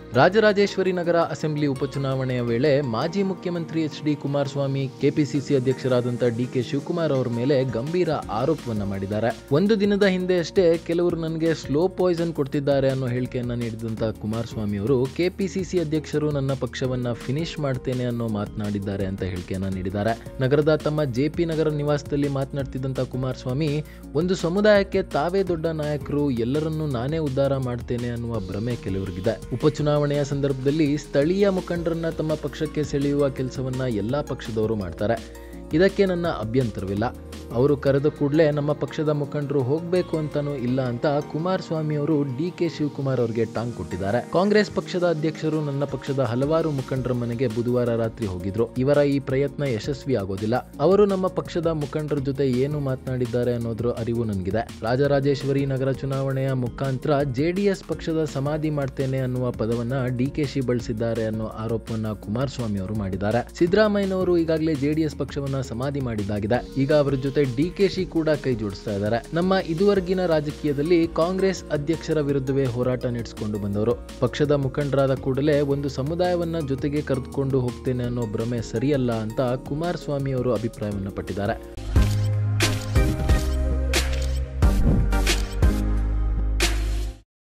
ರಾಜರಾಜೇಶ್ವರಿ ನಗರ assembly ಉಪಚುನಾವಣೆಯ ವೇಳೆ ಮಾಜಿ ಮುಖ್ಯಮಂತ್ರಿ ಎಚ್ ಡಿ ಕುಮಾರಸ್ವಾಮಿ ಕೆಪಿಸಿಸಿ ಅಧ್ಯಕ್ಷರಾದಂಥ ಡಿ ಕೆ ಶಿವಕುಮಾರ್ ಅವರ ಮೇಲೆ ಗಂಭೀರ ಆರೋಪವನ್ನ ಮಾಡಿದ್ದಾರೆ ಒಂದು ದಿನದ ಹಿಂದೆ ಅಷ್ಟೇ ಕೆಲವರು ನನಗೆ ಸ್ಲೋ ಪಾಯ್ಸನ್ ಕೊಡ್ತಿದ್ದಾರೆ ಅನ್ನೋ ಹೇಳಿಕೆಯನ್ನ ನೀಡಿದಂಥ ಕುಮಾರಸ್ವಾಮಿ ಅವರು ಕೆಪಿಸಿಸಿ ಅಧ್ಯಕ್ಷರು ನನ್ನ ಪಕ್ಷವನ್ನ ಫಿನಿಶ್ ಮಾಡ್ತೇನೆ ಅನ್ನೋ ಮಾತನಾಡಿದ್ದಾರೆ ಅಂತ ಹೇಳಿಕೆಯನ್ನ ನೀಡಿದ್ದಾರೆ ನಗರದ ತಮ್ಮ ಜೆಪಿ ನಗರ ನಿವಾಸದಲ್ಲಿ ಮಾತನಾಡ್ತಿದ್ದಂಥ ಕುಮಾರಸ್ವಾಮಿ ಒಂದು ಸಮುದಾಯಕ್ಕೆ ತಾವೇ ದೊಡ್ಡ ನಾಯಕರು ಎಲ್ಲರನ್ನೂ ನಾನೇ ಉದ್ಧಾರ ಮಾಡ್ತೇನೆ ಅನ್ನುವ ಭ್ರಮೆ ಕೆಲವರಿಗಿದೆ ಉಪಚುನಾವಣೆಯ ಸಂದರ್ಭದಲ್ಲಿ ಸ್ಥಳೀಯ ಮುಖಂಡರನ್ನ ತಮ್ಮ ಪಕ್ಷಕ್ಕೆ ಸೆಳೆಯುವ ಕೆಲಸವನ್ನ ಎಲ್ಲಾ ಪಕ್ಷದವರು ಮಾಡ್ತಾರೆ ಇದಕ್ಕೆ ನನ್ನ ಅಭ್ಯಂತರವಿಲ್ಲ ಅವರು ಕರೆದ ಕೂಡಲೇ ನಮ್ಮ ಪಕ್ಷದ ಮುಖಂಡರು ಹೋಗಬೇಕು ಅಂತಾನೂ ಇಲ್ಲ ಅಂತ ಕುಮಾರಸ್ವಾಮಿ ಅವರು ಡಿ ಕೆ ಶಿವಕುಮಾರ್ ಅವರಿಗೆ ಟಾಂಗ್ ಕೊಟ್ಟಿದ್ದಾರೆ ಕಾಂಗ್ರೆಸ್ ಪಕ್ಷದ ಅಧ್ಯಕ್ಷರು ನನ್ನ ಪಕ್ಷದ ಹಲವಾರು ಮುಖಂಡರ ಮನೆಗೆ ಬುಧವಾರ ರಾತ್ರಿ ಹೋಗಿದ್ರು ಇವರ ಈ ಪ್ರಯತ್ನ ಯಶಸ್ವಿ ಆಗೋದಿಲ್ಲ ಅವರು ನಮ್ಮ ಪಕ್ಷದ ಮುಖಂಡರ ಜೊತೆ ಏನು ಮಾತನಾಡಿದ್ದಾರೆ ಅನ್ನೋದ್ರ ಅರಿವು ನನಗಿದೆ ರಾಜರಾಜೇಶ್ವರಿ ನಗರ ಚುನಾವಣೆಯ ಮುಖಾಂತರ ಜೆಡಿಎಸ್ ಪಕ್ಷದ ಸಮಾಧಿ ಮಾಡ್ತೇನೆ ಅನ್ನುವ ಪದವನ್ನ ಡಿ ಕೆ ಶಿ ಬಳಸಿದ್ದಾರೆ ಅನ್ನೋ ಆರೋಪವನ್ನ ಕುಮಾರಸ್ವಾಮಿ ಅವರು ಮಾಡಿದ್ದಾರೆ ಸಿದ್ದರಾಮಯ್ಯನವರು ಈಗಾಗಲೇ ಜೆಡಿಎಸ್ ಪಕ್ಷವನ್ನ ಸಮಾಧಿ ಮಾಡಿದ್ದಾಗಿದೆ ಈಗ ಅವರ ಜೊತೆ ಡಿ ಕೆ ಶಿ ಕೂಡ ಕೈ ಜೋಡಿಸ್ತಾ ಇದ್ದಾರೆ ನಮ್ಮ ಇದುವರೆಗಿನ ರಾಜಕೀಯದಲ್ಲಿ ಕಾಂಗ್ರೆಸ್ ಅಧ್ಯಕ್ಷರ ವಿರುದ್ಧವೇ ಹೋರಾಟ ನಡೆಸಿಕೊಂಡು ಬಂದವರು ಪಕ್ಷದ ಮುಖಂಡರಾದ ಕೂಡಲೇ ಒಂದು ಸಮುದಾಯವನ್ನ ಜೊತೆಗೆ ಕರೆದುಕೊಂಡು ಹೋಗ್ತೇನೆ ಅನ್ನೋ ಭ್ರಮೆ ಸರಿಯಲ್ಲ ಅಂತ ಕುಮಾರಸ್ವಾಮಿ ಅವರು ಅಭಿಪ್ರಾಯವನ್ನ ಪಟ್ಟಿದ್ದಾರೆ